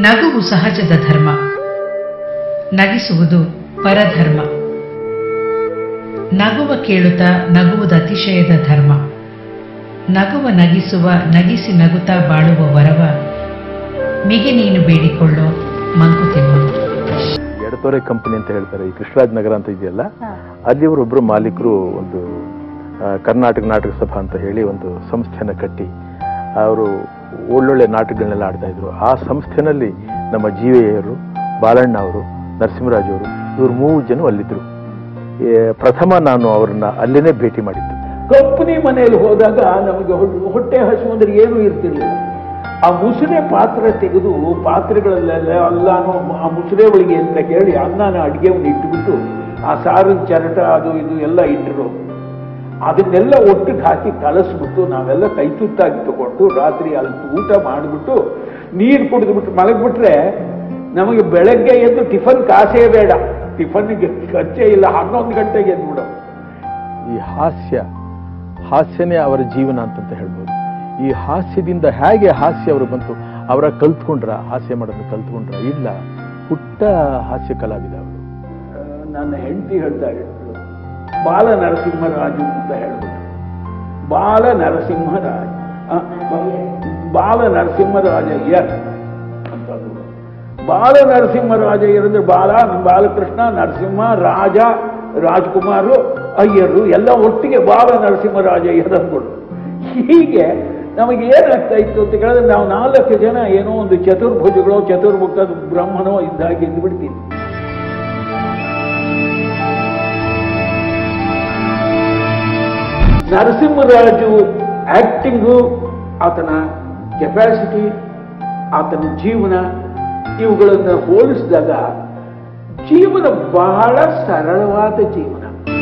ನಗುವು ಸಹಜದ ಧರ್ಮ ನಗಿಸುವುದು ಪರಧರ್ಮ ನಗುವ ಕೇಳುತ್ತಾ ನಗುವುದು ಅತಿಶಯದ ಧರ್ಮ ನಗುವ ನಗಿಸುವ ನಗಿಸಿ ನಗುತ್ತಾ ಬಾಳುವ ವರವ ಮಿಗೆ ನೀನು ಬೇಡಿಕೊಳ್ಳೋ ಮಂಕುತಿಮ್ಮ ಎಡತೋರೆ ಕಂಪನಿ ಅಂತ ಹೇಳ್ತಾರೆ ಈ ಕೃಷ್ಣರಾಜ್ ನಗರ ಅಂತ ಇದೆಯಲ್ಲ ಅಲ್ಲಿ ಒಬ್ಬರು ಮಾಲೀಕರು ಒಂದು ಆ, ಕರ್ನಾಟಕ ನಾಟಕ ಸಭಾ ಅಂತ ಹೇಳಿ ಒಂದು ಸಂಸ್ಥೆನ ಕಟ್ಟಿ ಅವರು ಒಳ್ಳೊಳ್ಳೆ ನಾಟಕಗಳನ್ನೆಲ್ಲ ಆಡ್ತಾ ಇದ್ರು ಆ ಸಂಸ್ಥೆನಲ್ಲಿ ನಮ್ಮ ಜೀವೆಯರು ಬಾಲಣ್ಣ ಅವರು ನರಸಿಂಹರಾಜ್ ಅವರು ಇವರು ಮೂರು ಜನ ಅಲ್ಲಿದ್ರು ಏ, ಪ್ರಥಮ ನಾನು ಅವರನ್ನ ಅಲ್ಲೇನೆ ಭೇಟಿ ಮಾಡಿದ್ದು ಕಂಪನಿ ಮನೆಯಲ್ಲಿ ಹೋದಾಗ ನಮಗೆ ಹೊ- ಹೊಟ್ಟೆ ಹಸು ಅಂದ್ರೆ ಏನೂ ಇರ್ತಿರ್ಲಿಲ್ಲ ಆ ಮುಸುರೆ ಪಾತ್ರೆ ತೆಗೆದು ಪಾತ್ರೆಗಳಲ್ಲೆಲ್ಲ ಎಲ್ಲಾನು ಆ ಮುಸುರೆ ಒಳಗೆ ಅಂತ ಹೇಳಿ ಅನ್ನನ ಅಡಿಗೆವನ್ನು ಇಟ್ಟುಬಿಟ್ಟು ಆ ಸಾರಿನ ಚರಟ ಅದು ಇದು ಎಲ್ಲ ಇಟ್ಟರು ಅದನ್ನೆಲ್ಲ ಒಟ್ಟಿಗೆ ಹಾಕಿ ಕಲಸ್ಬಿಟ್ಟು ನಾವೆಲ್ಲ ಕೈ ತುತ್ತಾಗಿ ತಗೊಂಡು ರಾತ್ರಿ ಅಲ್ಲಿ ಊಟ ಮಾಡಿಬಿಟ್ಟು ನೀರು ಕುಡಿದ್ಬಿಟ್ಟು ಮಲಗ್ಬಿಟ್ರೆ ನಮಗೆ ಬೆಳಗ್ಗೆ ಎದ್ದು ಟಿಫನ್ ಕಾಸೇ ಬೇಡ ಟಿಫನ್ಗೆ ಖರ್ಚೇ ಇಲ್ಲ ಹನ್ನೊಂದು ಗಂಟೆಗೆ ಎದ್ಬಿಡೋ ಈ ಹಾಸ್ಯ ಹಾಸ್ಯನೇ ಅವರ ಜೀವನ ಅಂತಂತ ಹೇಳ್ಬೋದು ಈ ಹಾಸ್ಯದಿಂದ ಹೇಗೆ ಹಾಸ್ಯ ಅವರು ಬಂತು ಅವರ ಕಲ್ತ್ಕೊಂಡ್ರ ಹಾಸ್ಯ ಮಾಡೋದನ್ನ ಕಲ್ತ್ಕೊಂಡ್ರ ಇಲ್ಲ ಪುಟ್ಟ ಹಾಸ್ಯ ಕಲಾವಿದ ಅವರು ನನ್ನ ಹೆಂಡತಿ ಹೇಳ್ತಾ ಇದ್ರು ಬಾಲ ನರಸಿಂಹರಾಜು ಅಂತ ಹೇಳ್ಬಿಟ್ಟು ಬಾಲ ನರಸಿಂಹರಾಜ ಆ, ಬಾಲ ನರಸಿಂಹರಾಜಯ್ಯರ್ ಅಂತಂದ್ರು ಬಾಲ ನರಸಿಂಹರಾಜಯ್ಯರ್ ಅಂದ್ರೆ ಬಾಲ ಬಾಲಕೃಷ್ಣ ನರಸಿಂಹ ರಾಜ ರಾಜ್ಕುಮಾರು ಅಯ್ಯರು ಎಲ್ಲ ಒಟ್ಟಿಗೆ ಬಾಲ ನರಸಿಂಹರಾಜಯ್ಯರ್ ಅಂದ್ಬಿಡು ಹೀಗೆ ನಮಗೆ ಏನಾಗ್ತಾ ಇತ್ತು ಅಂತ ಕೇಳಿದ್ರೆ ನಾವು ನಾಲ್ಕು ಜನ ಏನೋ ಒಂದು ಚತುರ್ಭುಜಗಳೋ ಚತುರ್ಮುಖದ ಬ್ರಹ್ಮನೋ ಇದ್ದಾಗಿ ಇದ್ದು ಬಿಡ್ತೀವಿ ನರಸಿಂಹರಾಜು ಆಕ್ಟಿಂಗು ಆತನ ಕೆಪಾಸಿಟಿ ಆತನ ಜೀವನ ಇವುಗಳನ್ನು ಹೋಲಿಸಿದಾಗ ಜೀವನ ಬಹಳ ಸರಳವಾದ ಜೀವನ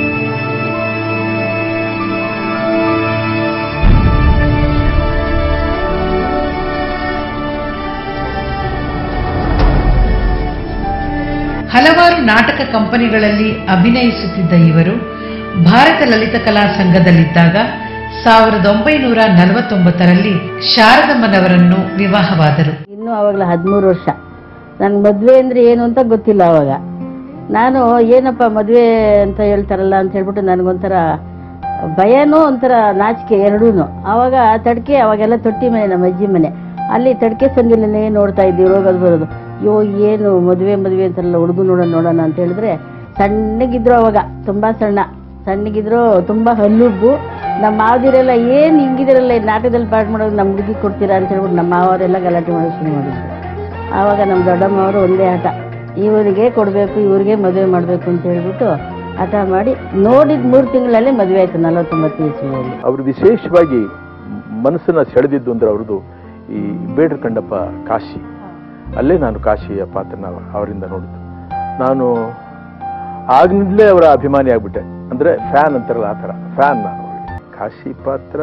ಹಲವಾರು ನಾಟಕ ಕಂಪನಿಗಳಲ್ಲಿ ಅಭಿನಯಿಸುತ್ತಿದ್ದ ಇವರು ಭಾರತ ಲಲಿತ ಕಲಾ ಸಂಘದಲ್ಲಿದ್ದಾಗ ಸಾವಿರದ ಒಂಬೈನೂರ ನಲವತ್ತೊಂಬತ್ತರಲ್ಲಿ ಶಾರದಮ್ಮನವರನ್ನು ವಿವಾಹವಾದರು ಇನ್ನೂ ಅವಾಗಲ ಹದಿಮೂರು ವರ್ಷ ನನ್ಗೆ ಮದುವೆ ಅಂದರೆ ಏನು ಅಂತ ಗೊತ್ತಿಲ್ಲ ಅವಾಗ ನಾನು ಏನಪ್ಪ ಮದುವೆ ಅಂತ ಹೇಳ್ತಾರಲ್ಲ ಅಂತ ಹೇಳ್ಬಿಟ್ಟು ನನಗೊಂಥರ ಭಯನೂ ಒಂಥರ ನಾಚಿಕೆ ಎರಡೂ ಆವಾಗ ತಡ್ಕೆ ಅವಾಗೆಲ್ಲ ತೊಟ್ಟಿ ಮನೆ ನಮ್ಮ ಅಜ್ಜಿ ಮನೆ ಅಲ್ಲಿ ತಡ್ಕೆ ಸಂದಿಲನ್ನೇ ನೋಡ್ತಾ ಇದ್ದೀವಿ ಹೋಗೋದು ಬರೋದು ಅಯ್ಯೋ ಏನು ಮದುವೆ ಮದುವೆ ಅಂತಾರಲ್ಲ ಹುಡುಗ ನೋಡೋಣ ನೋಡೋಣ ಅಂತ ಹೇಳಿದ್ರೆ ಸಣ್ಣಗಿದ್ರು ಅವಾಗ ತುಂಬ ಸಣ್ಣ ಸಣ್ಣಗಿದ್ರು ತುಂಬ ಹಲ್ಲುಬ್ಬು ನಮ್ಮ ಮಾವದಿರೆಲ್ಲ ಏನು ಹಿಂಗಿದಿರಲ್ಲ ಈ ನಾಟಕದಲ್ಲಿ ಪಾಠ ಮಾಡೋದು ನಮ್ಮ ಹುಡುಗಿ ಕೊಡ್ತೀರಾ ಅಂತ ಹೇಳ್ಬಿಟ್ಟು ನಮ್ಮ ಮಾವರೆಲ್ಲ ಗಲಾಟೆ ಮಾಡೋದು ಶುರು ಮಾಡಿದ್ರು ಆವಾಗ ನಮ್ಮ ದೊಡ್ಡಮ್ಮವರು ಒಂದೇ ಹಠ ಇವರಿಗೆ ಕೊಡಬೇಕು ಇವ್ರಿಗೆ ಮದುವೆ ಮಾಡಬೇಕು ಅಂತ ಹೇಳ್ಬಿಟ್ಟು ಹಠ ಮಾಡಿ ನೋಡಿದ ಮೂರು ತಿಂಗಳಲ್ಲಿ ಮದುವೆ ಆಯ್ತು ನಲವತ್ತೊಂಬತ್ತು ಇಸ್ವಿಯಲ್ಲಿ ಅವರು ವಿಶೇಷವಾಗಿ ಮನಸ್ಸನ್ನ ಸೆಳೆದಿದ್ದು ಅಂದ್ರೆ ಅವ್ರದ್ದು ಈ ಬೇಡ್ರ ಕಂಡಪ್ಪ ಕಾಶಿ ಅಲ್ಲೇ ನಾನು ಕಾಶಿಯ ಪಾತ್ರನ ಅವರಿಂದ ನೋಡಿದ್ದು ನಾನು ಆಗ್ನಿಂದಲೇ ಅವರ ಅಭಿಮಾನಿ ಆಗ್ಬಿಟ್ಟೆ ಅಂದ್ರೆ ಫ್ಯಾನ್ ಅಂತಾರಲ್ಲ ಆ ಥರ ಫ್ಯಾನ್ ನಾನು ಅವ್ರಿಗೆ. ಕಾಶಿ ಪಾತ್ರ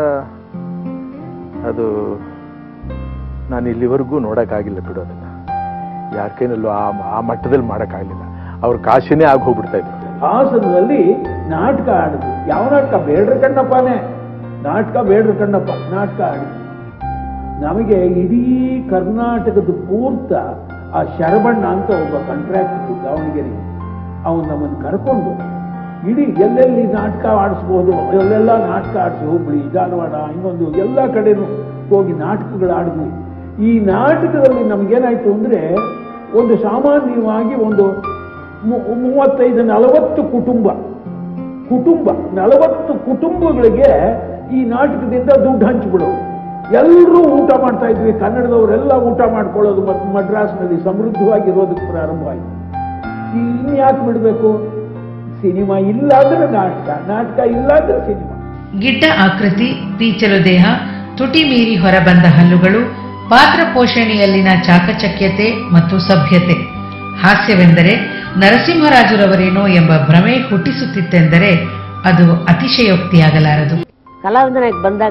ಅದು ನಾನು ಇಲ್ಲಿವರೆಗೂ ನೋಡೋಕ್ಕಾಗಿಲ್ಲ ಬಿಡು ಅದನ್ನ ಯಾರ ಕೈನಲ್ಲೂ ಆ ಆ ಮಟ್ಟದಲ್ಲಿ ಮಾಡೋಕ್ಕಾಗಲಿಲ್ಲ ಅವ್ರ ಕಾಶಿನೇ ಆಗಿ ಹೋಗ್ಬಿಡ್ತಾ ಇದ್ರು ಹಾಸನದಲ್ಲಿ ನಾಟಕ ಆಡಿದ್ರು ಯಾವ ನಾಟಕ ಬೇಡ್ರ ಕಣ್ಣಪ್ಪನೇ ನಾಟಕ ಬೇಡ್ರ ಕಣ್ಣಪ್ಪ ನಾಟಕ ಆಡಿದ್ರು ನಮಗೆ ಇಡೀ ಕರ್ನಾಟಕದ ಪೂರ್ತ ಆ ಶರಬಣ್ಣ ಅಂತ ಒಬ್ಬ ಕಾಂಟ್ರಾಕ್ಟ್ ದಾವಣಗೆರೆ ಅವನು ನಮ್ಮನ್ನು ಕರ್ಕೊಂಡು ಇಡೀ ಎಲ್ಲೆಲ್ಲಿ ನಾಟಕ ಆಡಿಸ್ಬೋದು ಎಲ್ಲೆಲ್ಲ ನಾಟಕ ಆಡಿಸಿ ಹುಬ್ಳಿ ಧಾರವಾಡ ಇನ್ನೊಂದು ಎಲ್ಲ ಕಡೆನೂ ಹೋಗಿ ನಾಟಕಗಳು ಆಡಿದ್ವಿ ಈ ನಾಟಕದಲ್ಲಿ ನಮಗೇನಾಯ್ತು ಅಂದ್ರೆ ಒಂದು ಸಾಮಾನ್ಯವಾಗಿ ಒಂದು ಮು- ಮೂವತ್ತೈದು ನಲವತ್ತು ಕುಟುಂಬ ಕುಟುಂಬ ನಲವತ್ತು ಕುಟುಂಬಗಳಿಗೆ ಈ ನಾಟಕದಿಂದ ದುಡ್ಡು ಹಂಚಿಬಿಡೋದು ಎಲ್ಲರೂ ಊಟ ಮಾಡ್ತಾ ಇದ್ವಿ ಕನ್ನಡದವರೆಲ್ಲ ಊಟ ಮಾಡ್ಕೊಳ್ಳೋದು ಮತ್ತು ಮದ್ರಾಸ್ನಲ್ಲಿ ಸಮೃದ್ಧವಾಗಿರೋದಕ್ಕೆ ಪ್ರಾರಂಭ ಆಯಿತು ಇನ್ಯಾಕೆ ಬಿಡಬೇಕು ಸಿನಿಮಾ ಇಲ್ಲ ಅಂದ್ರೆ ನಾಟಕ ನಾಟಕ ಇಲ್ಲ ಅಂದ್ರೆ ಸಿನಿಮಾ ಗಿಡ್ಡ ಆಕೃತಿ ಪೀಚಲು ದೇಹ ತುಟಿ ಮೀರಿ ಹೊರಬಂದ ಹಲ್ಲುಗಳು ಪಾತ್ರ ಪೋಷಣೆಯಲ್ಲಿನ ಚಾಕಚಕ್ಯತೆ ಮತ್ತು ಸಭ್ಯತೆ ಹಾಸ್ಯವೆಂದರೆ ನರಸಿಂಹರಾಜುರವರೇನೋ ಎಂಬ ಭ್ರಮೆ ಹುಟ್ಟಿಸುತ್ತಿತ್ತೆಂದರೆ ಅದು ಅತಿಶಯೋಕ್ತಿಯಾಗಲಾರದು ಕಲಾವಿದನಾಗಿ ಬಂದಾಗ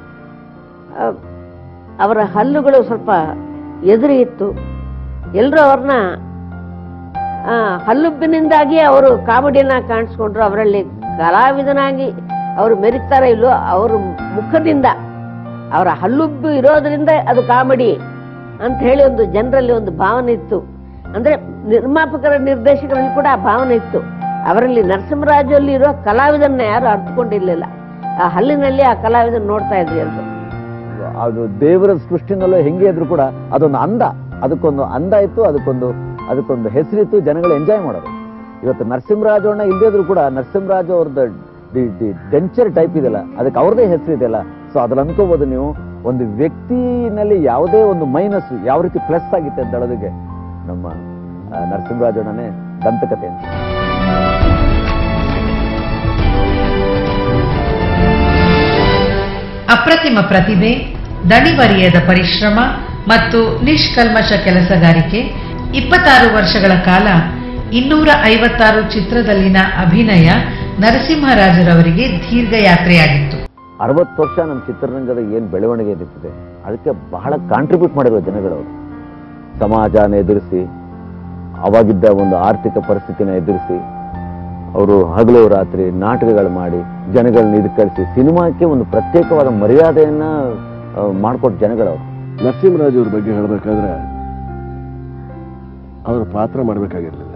ಆ, ಅವರ ಹಲ್ಲುಗಳು ಸ್ವಲ್ಪ ಎದುರು ಇತ್ತು ಎಲ್ಲರೂ ಅವ್ರನ್ನ ಹಲ್ಲುಬ್ಬಿನಿಂದಾಗಿ ಅವರು ಕಾಮಿಡಿಯನ್ನ ಕಾಣಿಸ್ಕೊಂಡ್ರು ಅವರಲ್ಲಿ ಕಲಾವಿದನಾಗಿ ಅವರು ಮೆರಿತಾರೋ ಇಲ್ಲೋ ಅವ್ರ ಮುಖದಿಂದ ಅವರ ಹಲ್ಲುಬ್ಬು ಇರೋದ್ರಿಂದ ಅದು ಕಾಮಿಡಿ ಅಂತ ಹೇಳಿ ಒಂದು ಜನರಲ್ಲಿ ಒಂದು ಭಾವನೆ ಇತ್ತು ಅಂದ್ರೆ ನಿರ್ಮಾಪಕರ ನಿರ್ದೇಶಕರಲ್ಲಿ ಕೂಡ ಆ ಭಾವನೆ ಇತ್ತು ಅವರಲ್ಲಿ ನರಸಿಂಹರಾಜು ಅಲ್ಲಿ ಇರೋ ಕಲಾವಿದನ್ನ ಯಾರು ಅರ್ಥಕೊಂಡಿರ್ಲಿಲ್ಲ ಆ ಹಲ್ಲಿನಲ್ಲಿ ಆ ಕಲಾವಿದನ್ ನೋಡ್ತಾ ಇದ್ರು ಎಲ್ರು ಅದು ದೇವರ ಸೃಷ್ಟಿನಲ್ಲೂ ಹೆಂಗೆ ಇದ್ರು ಕೂಡ ಅದೊಂದು ಅಂದ ಅದಕ್ಕೊಂದು ಅಂದ ಇತ್ತು ಅದಕ್ಕೊಂದು ಅದಕ್ಕೊಂದು ಹೆಸರಿತ್ತು ಜನಗಳು ಎಂಜಾಯ್ ಮಾಡೋದು ಇವತ್ತು ನರಸಿಂಹರಾಜು ಅಣ್ಣ ಇಲ್ಲದೇ ಇದ್ರು ಕೂಡ ನರಸಿಂಹರಾಜು ಅವ್ರದ್ದು ಡಿ ಡಿ ಡೆಂಚರ್ ಟೈಪ್ ಇದೆಯಲ್ಲ ಅದಕ್ಕೆ ಅವ್ರದೇ ಹೆಸರು ಇದೆಯಲ್ಲ ಸೊ ಅದ್ರಲ್ಲಿ ಅನ್ಕೋಬಹುದು ನೀವು ಒಂದು ವ್ಯಕ್ತಿನಲ್ಲಿ ಯಾವುದೇ ಒಂದು ಮೈನಸ್ ಯಾವ ರೀತಿ ಪ್ಲಸ್ ಆಗಿತ್ತೆ ಅಂತ ಹೇಳೋದಕ್ಕೆ ನಮ್ಮ ಆ, ನರಸಿಂಹರಾಜು ಅಣ್ಣನೇ ದಂತಕತೆ ಅಂತ ಅಪ್ರತಿಮ ಪ್ರತಿಭೆ ದಣಿವರಿಯದ ಪರಿಶ್ರಮ ಮತ್ತು ನಿಷ್ಕಲ್ಮಶ ಕೆಲಸಗಾರಿಕೆ ಇಪ್ಪತ್ತಾರು ವರ್ಷಗಳ ಕಾಲ ಇನ್ನೂರ ಐವತ್ತಾರು ಚಿತ್ರದಲ್ಲಿನ ಅಭಿನಯ ನರಸಿಂಹರಾಜರವರಿಗೆ ದೀರ್ಘಯಾತ್ರೆಯಾಗಿತ್ತು ಅರವತ್ತು ವರ್ಷ ನಮ್ಮ ಚಿತ್ರರಂಗದ ಏನು ಬೆಳವಣಿಗೆ ನಿಂತಿದೆ ಅದಕ್ಕೆ ಬಹಳ ಕಾಂಟ್ರಿಬ್ಯೂಟ್ ಮಾಡಿರುವ ಜನಗಳವರು ಸಮಾಜನ ಎದುರಿಸಿ ಅವಾಗಿದ್ದ ಒಂದು ಆರ್ಥಿಕ ಪರಿಸ್ಥಿತಿನ ಎದುರಿಸಿ ಅವರು ಹಗಲು ರಾತ್ರಿ ನಾಟಕಗಳು ಮಾಡಿ ಜನಗಳನ್ನ ಇದು ಕಳಿಸಿ ಸಿನಿಮಾಕ್ಕೆ ಒಂದು ಪ್ರತ್ಯೇಕವಾದ ಮರ್ಯಾದೆಯನ್ನ ಆ, ಮಾಡ್ಕೊಟ್ಟ ಜನಗಳವರು ನರಸಿಂಹರಾಜ್ ಅವ್ರ ಬಗ್ಗೆ ಹೇಳಬೇಕಾದ್ರೆ ಅವರ ಪಾತ್ರ ಮಾಡಬೇಕಾಗಿರಲಿಲ್ಲ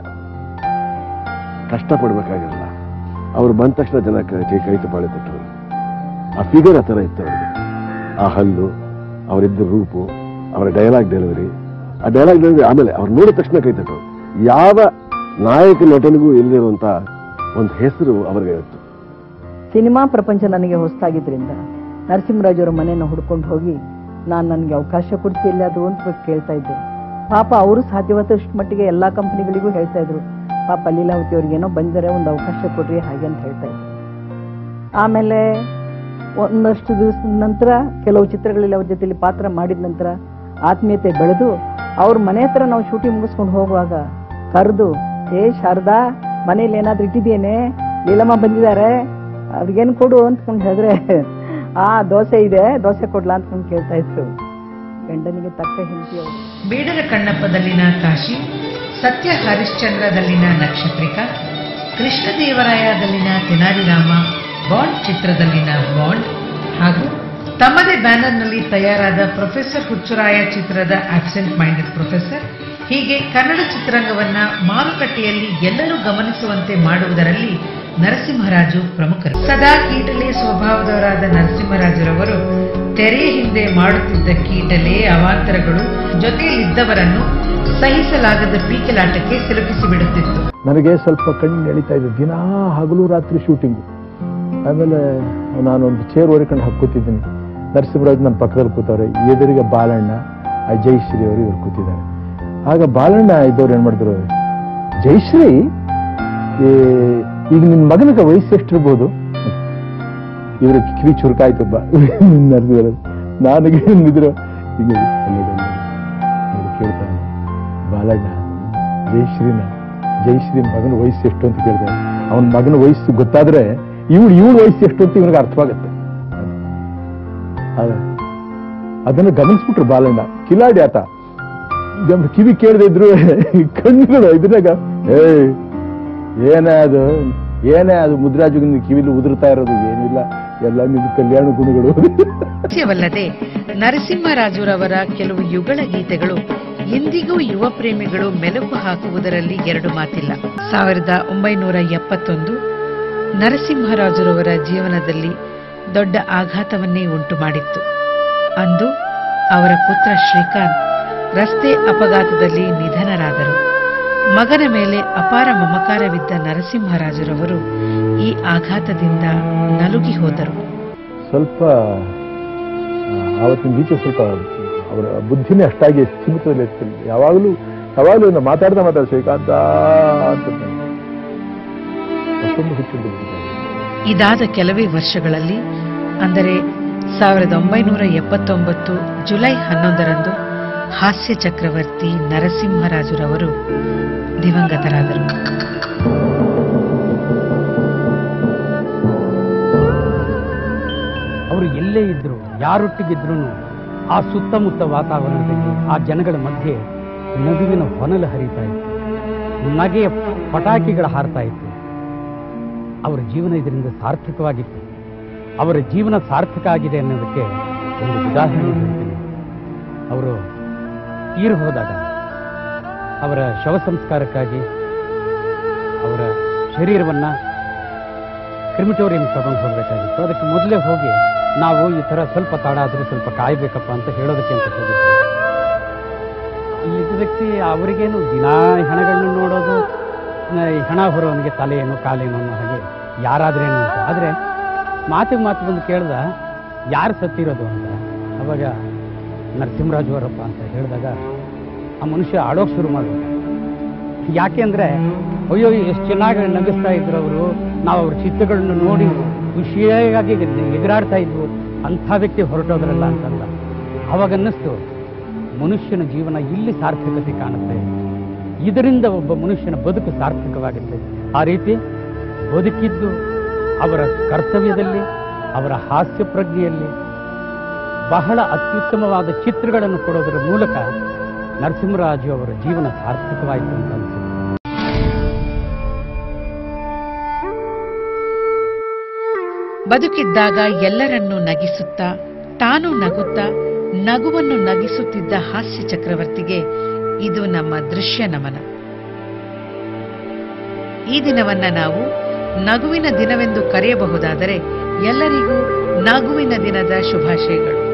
ಕಷ್ಟಪಡಬೇಕಾಗಿರಲಿಲ್ಲ ಅವ್ರು ಬಂದ ತಕ್ಷಣ ಜನ ಕೈ ಕೈ ಕೈ ಬಾಳೆ ತಟ್ಟರು ಆ ಫಿಗರ್ ಆ ಥರ ಇತ್ತು ಅವ್ರಿಗೆ ಆ ಹಲ್ಲು ಅವರಿದ್ದ ರೂಪು ಅವರ ಡೈಲಾಗ್ ಡೆಲಿವರಿ ಆ ಡೈಲಾಗ್ ಡೆಲಿವರಿ ಆಮೇಲೆ ಅವ್ರು ನೋಡಿದ ತಕ್ಷಣ ಕೈ ತಟ್ಟರು ಯಾವ ನಾಯಕ ನಟನಿಗೂ ಇಲ್ಲದಿರುವಂತ ಒಂದು ಹೆಸರು ಅವ್ರಿಗೆ ಇತ್ತು ಸಿನಿಮಾ ಪ್ರಪಂಚ ನನಗೆ ಹೊಸದಾಗಿದ್ದರಿಂದ ನರಸಿಂಹರಾಜವರ ಮನೆಯನ್ನು ಹುಡ್ಕೊಂಡು ಹೋಗಿ ನಾನು ನನಗೆ ಅವಕಾಶ ಕೊಡ್ತಿ ಎಲ್ಲಾದ್ರು ಅಂತ ಕೇಳ್ತಾ ಇದ್ದೆ ಪಾಪ ಅವರು ಸಾಧ್ಯವಾದಷ್ಟು ಮಟ್ಟಿಗೆ ಎಲ್ಲ ಕಂಪನಿಗಳಿಗೂ ಹೇಳ್ತಾ ಇದ್ರು ಪಾಪ ಲೀಲಾವತಿ ಅವ್ರಿಗೇನೋ ಬಂದರೆ ಒಂದು ಅವಕಾಶ ಕೊಡ್ರಿ ಹಾಗೆ ಅಂತ ಹೇಳ್ತಾ ಇದ್ರು ಆಮೇಲೆ ಒಂದಷ್ಟು ದಿವಸದ ನಂತರ ಕೆಲವು ಚಿತ್ರಗಳಲ್ಲಿ ಅವ್ರ ಜೊತೆಲಿ ಪಾತ್ರ ಮಾಡಿದ ನಂತರ ಆತ್ಮೀಯತೆ ಬೆಳೆದು ಅವ್ರ ಮನೆ ಹತ್ರ ನಾವು ಶೂಟಿಂಗ್ ಮುಗಿಸ್ಕೊಂಡು ಹೋಗುವಾಗ ಕರೆದು ಏ ಶಾರದಾ ಮನೇಲಿ ಏನಾದ್ರೂ ಇಟ್ಟಿದ್ದೇನೆ ಲೀಲಮ್ಮ ಬಂದಿದ್ದಾರೆ ಅವ್ರಿಗೇನು ಕೊಡು ಅಂದ್ಕೊಂಡು ಹೇಳಿದ್ರೆ ಆ ದೋಸೆ ಇದೆ ದೋಸೆ ಕೊಡ್ಲಾ ಅಂದ್ಕೊಂಡು ಕೇಳ್ತಾ ಇದ್ರು ಗಂಡನಿಗೆ ತಕ್ಕ ಹೆಂಡತಿ ಅವರು ಬೇಡರ ಕಣ್ಣಪ್ಪದಲ್ಲಿನ ಕಾಶಿ ಸತ್ಯ ಹರಿಶ್ಚಂದ್ರದಲ್ಲಿನ ನಕ್ಷತ್ರಿಕ ಕೃಷ್ಣದೇವರಾಯದಲ್ಲಿನ ತೆನಾಲಿರಾಮ ಬಾಂಡ್ ಚಿತ್ರದಲ್ಲಿನ ಬಾಂಡ್ ಹಾಗೂ ತಮ್ಮದೇ ಬ್ಯಾನರ್ನಲ್ಲಿ ತಯಾರಾದ ಪ್ರೊಫೆಸರ್ ಹುಚ್ಚುರಾಯ ಚಿತ್ರದ ಆಬ್ಸೆಂಟ್ ಮೈಂಡೆಡ್ ಪ್ರೊಫೆಸರ್ ಹೀಗೆ ಕನ್ನಡ ಚಿತ್ರರಂಗವನ್ನ ಮಾರುಕಟ್ಟೆಯಲ್ಲಿ ಎಲ್ಲರೂ ಗಮನಿಸುವಂತೆ ಮಾಡುವುದರಲ್ಲಿ ನರಸಿಂಹರಾಜು ಪ್ರಮುಖರು ಸದಾ ಕೀಟಲೆ ಸ್ವಭಾವದವರಾದ ನರಸಿಂಹರಾಜರವರು ತೆರೆಯ ಹಿಂದೆ ಮಾಡುತ್ತಿದ್ದ ಕೀಟಲೆ ಅವಾಂತರಗಳು ಜೊತೆಯಲ್ಲಿದ್ದವರನ್ನು ಸಹಿಸಲಾಗದ ಪೀಕಲಾಟಕ್ಕೆ ಸಿಲುಕಿಸಿ ಬಿಡುತ್ತಿತ್ತು ನನಗೆ ಸ್ವಲ್ಪ ಕಣ್ಣು ಎಳಿತಾ ಇದೆ ದಿನಾ ಹಗಲು ರಾತ್ರಿ ಶೂಟಿಂಗು ಆಮೇಲೆ ನಾನೊಂದು ಚೇರ್ ಹೊರಿಕೊಂಡು ಹಾಕ್ಕೋತಿದ್ದೀನಿ ನರಸಿಂಹರಾಜ್ ನನ್ನ ಪಕ್ಕದಲ್ಲಿ ಕೂತವ್ರೆ ಎದುರಿಗೆ ಬಾಲಣ್ಣ ಆ ಜಯಶ್ರೀ ಅವರು ಇವ್ರು ಕೂತಿದ್ದಾರೆ ಆಗ ಬಾಲಣ್ಣ ಇದ್ದವ್ರು ಏನ್ ಮಾಡಿದ್ರು ಜಯಶ್ರೀ ಏ, ಈಗ ನಿನ್ನ ಮಗನಿಗೆ ವಯಸ್ಸು ಎಷ್ಟಿರ್ಬೋದು ಇವ್ರ ಕಿವಿ ಚುರುಕಾಯ್ತು ಬಾ ನರಸಿಂಹರಾಜ್ ನನಗೆ ನಿದ್ರು ಹಿಂಗೆ ಅಲ್ಲೋಡು, ಅಲ್ಲೋಡು. ನೋಡಿ ಕೇಳ್ತಾನೆ ಬಾಲಣ್ಣ ಜಯಶ್ರೀನ ಜಯಶ್ರೀ ಮಗನ ವಯಸ್ಸು ಎಷ್ಟು ಅಂತ ಕೇಳಿದೆ ಅವನ ಮಗನ ವಯಸ್ಸು ಗೊತ್ತಾದ್ರೆ ಇವಳು ಇವಳ ವಯಸ್ಸು ಎಷ್ಟು ಅಂತ ಇವನಿಗೆ ಅರ್ಥವಾಗುತ್ತೆ ಅದ- ಅದನ್ನು ಗಮನಿಸ್ಬಿಟ್ರು ಬಾಲಣ್ಣ ಕಿಲಾಡಿ ಆತ ಇದನ್ನ ಕಿವಿ ಕೇಳದೆ ಇದ್ರು ಕಣ್ಣುಗಳು ಇದ್ರಾಗ ಏ ಏನೇ ಅದು ಏನೇ ಅದು ಮುದ್ರಾಜುಗಿನ ಕಿವಿಲಿ ಉದುರ್ತಾ ಇರೋದು ಏನಿಲ್ಲ ಎಲ್ಲ ನಿಮ್ದು ಕಲ್ಯಾಣ ಗುಣಗಳು ಹಾಸ್ಯವಲ್ಲದೆ ನರಸಿಂಹರಾಜುರವರ ಕೆಲವು ಯುಗಳ ಗೀತೆಗಳು ಇಂದಿಗೂ ಯುವ ಪ್ರೇಮಿಗಳು ಮೆಲುಕು ಹಾಕುವುದರಲ್ಲಿ ಎರಡು ಮಾತಿಲ್ಲ ಸಾವಿರದ ಒಂಬೈನೂರ ಎಪ್ಪತ್ತೊಂದು ನರಸಿಂಹರಾಜುರವರ ಜೀವನದಲ್ಲಿ ದೊಡ್ಡ ಆಘಾತವನ್ನೇ ಉಂಟು ಮಾಡಿತ್ತು ಅಂದು ಅವರ ಪುತ್ರ ಶ್ರೀಕಾಂತ್ ರಸ್ತೆ ಅಪಘಾತದಲ್ಲಿ ನಿಧನರಾದರು ಮಗನ ಮೇಲೆ ಅಪಾರ ಮಮಕಾರವಿದ್ದ ನರಸಿಂಹರಾಜುರವರು ಈ ಆಘಾತದಿಂದ ನಲುಗಿ ಹೋದರು ಸ್ವಲ್ಪ ಆ, ಆವತ್ತಿನ ಗೀತೆ ಸ್ವಲ್ಪ ಅವರ ಬುದ್ಧಿನೇ ಅಷ್ಟಾಗಿ ಸ್ಥಿಮಿತದಲ್ಲಿ ಇರ್ತಿಲ್ಲ ಯಾವಾಗಲೂ ಯಾವಾಗಲೂ ಒಂದು ಮಾತಾಡ್ತಾ ಮಾತಾಡ ಶ್ರೀಕಾಂತ ಅಂತ ಅಷ್ಟೊಂದು ಹುಚ್ಚಿದ್ದು ಇದಾದ ಕೆಲವೇ ವರ್ಷಗಳಲ್ಲಿ ಅಂದರೆ ಸಾವಿರದ ಒಂಬೈನೂರ ಎಪ್ಪತ್ತೊಂಬತ್ತು ಜುಲೈ ಹನ್ನೊಂದರಂದು ಹಾಸ್ಯ ಚಕ್ರವರ್ತಿ ನರಸಿಂಹರಾಜುರವರು ದಿವಂಗತರಾದರು ಅವರು ಎಲ್ಲೇ ಇದ್ರು ಯಾರೊಟ್ಟಿಗಿದ್ರು ಆ ಸುತ್ತಮುತ್ತ ವಾತಾವರಣದಲ್ಲಿ ಆ ಜನಗಳ ಮಧ್ಯೆ ನಗುವಿನ ಹೊನಲು ಹರಿತಾ ಇತ್ತು ನಗೆಯ ಪಟಾಕಿಗಳ ಹಾರ್ತಾ ಇತ್ತು ಅವರ ಜೀವನ ಇದರಿಂದ ಸಾರ್ಥಕವಾಗಿತ್ತು ಅವರ ಜೀವನ ಸಾರ್ಥಕ ಆಗಿದೆ ಅನ್ನೋದಕ್ಕೆ ಒಂದು ಉದಾಹರಣೆ ಹೇಳ್ತೀನಿ ಅವರು ತೀರು ಹೋದಾಗ ಅವರ ಶವ ಸಂಸ್ಕಾರಕ್ಕಾಗಿ ಅವರ ಶರೀರವನ್ನ ಕ್ರಿಮಿಟೋರಿಯಂ ತಗೊಂಡು ಹೋಗಬೇಕಾಗಿತ್ತು ಅದಕ್ಕೆ ಮೊದಲೇ ಹೋಗಿ ನಾವು ಈ ಥರ ಸ್ವಲ್ಪ ತಡ ಆದರೂ ಸ್ವಲ್ಪ ಕಾಯಬೇಕಪ್ಪ ಅಂತ ಹೇಳೋದಕ್ಕೆ ಅಂತ ಹೋಗಿದ್ವಿ ಇಲ್ಲಿದ್ದ ವ್ಯಕ್ತಿ ಅವರಿಗೇನು ದಿನಾ ಹೆಣಗಳನ್ನು ನೋಡೋದು ನ- ಈ ಹೆಣ ಹೊರೋನಿಗೆ ತಲೆಯೇನು ಕಾಲೇನು ಅನ್ನೋ ಹಾಗೆ ಯಾರಾದ್ರೇನು ಅಂತ ಆದರೆ ಮಾತಿಗೆ ಮಾತು ಬಂದು ಕೇಳ್ದ ಯಾರು ಸತ್ತಿರೋದು ಅಂತ ಅವಾಗ ನರಸಿಂಹರಾಜು ಅವರಪ್ಪ ಅಂತ ಹೇಳಿದಾಗ ಆ ಮನುಷ್ಯ ಆಡೋಕೆ ಶುರು ಮಾಡಿದ ಯಾಕೆ ಅಂದರೆ ಅಯ್ಯೋ ಎಷ್ಟು ಚೆನ್ನಾಗಿ ನಗಿಸ್ತಾ ಇದ್ರು ಅವರು ನಾವು ಅವ್ರ ಚಿತ್ರಗಳನ್ನು ನೋಡಿ ಖುಷಿಯಾಗಿ ಎದುರಾಡ್ತಾ ಇದ್ವು ಅಂಥ ವ್ಯಕ್ತಿ ಹೊರಟೋದ್ರಲ್ಲ ಅಂತಂದ ಅವಾಗ ಅನ್ನಿಸ್ತು ಮನುಷ್ಯನ ಜೀವನ ಇಲ್ಲಿ ಸಾರ್ಥಕತೆ ಕಾಣುತ್ತೆ ಇದರಿಂದ ಒಬ್ಬ ಮನುಷ್ಯನ ಬದುಕು ಸಾರ್ಥಕವಾಗುತ್ತೆ ಆ ರೀತಿ ಬದುಕಿದ್ದು ಅವರ ಕರ್ತವ್ಯದಲ್ಲಿ ಅವರ ಹಾಸ್ಯ ಪ್ರಜ್ಞೆಯಲ್ಲಿ ಬಹಳ ಅತ್ಯುತ್ತಮವಾದ ಚಿತ್ರಗಳನ್ನು ಕೊಡೋದರ ಮೂಲಕ ನರಸಿಂಹರಾಜು ಅವರ ಜೀವನ ಸಾರ್ಥಕವಾಯಿತು ಅಂತ ಅನಿಸುತ್ತೆ ಬದುಕಿದ್ದಾಗ ಎಲ್ಲರನ್ನೂ ನಗಿಸುತ್ತಾ ತಾನು ನಗುತ್ತಾ ನಗುವನ್ನು ನಗಿಸುತ್ತಿದ್ದ ಹಾಸ್ಯ ಚಕ್ರವರ್ತಿಗೆ ಇದು ನಮ್ಮ ದೃಶ್ಯ ನಮನ ಈ ದಿನವನ್ನ ನಾವು ನಗುವಿನ ದಿನವೆಂದು ಕರೆಯಬಹುದಾದರೆ ಎಲ್ಲರಿಗೂ ನಗುವಿನ ದಿನದ ಶುಭಾಶಯಗಳು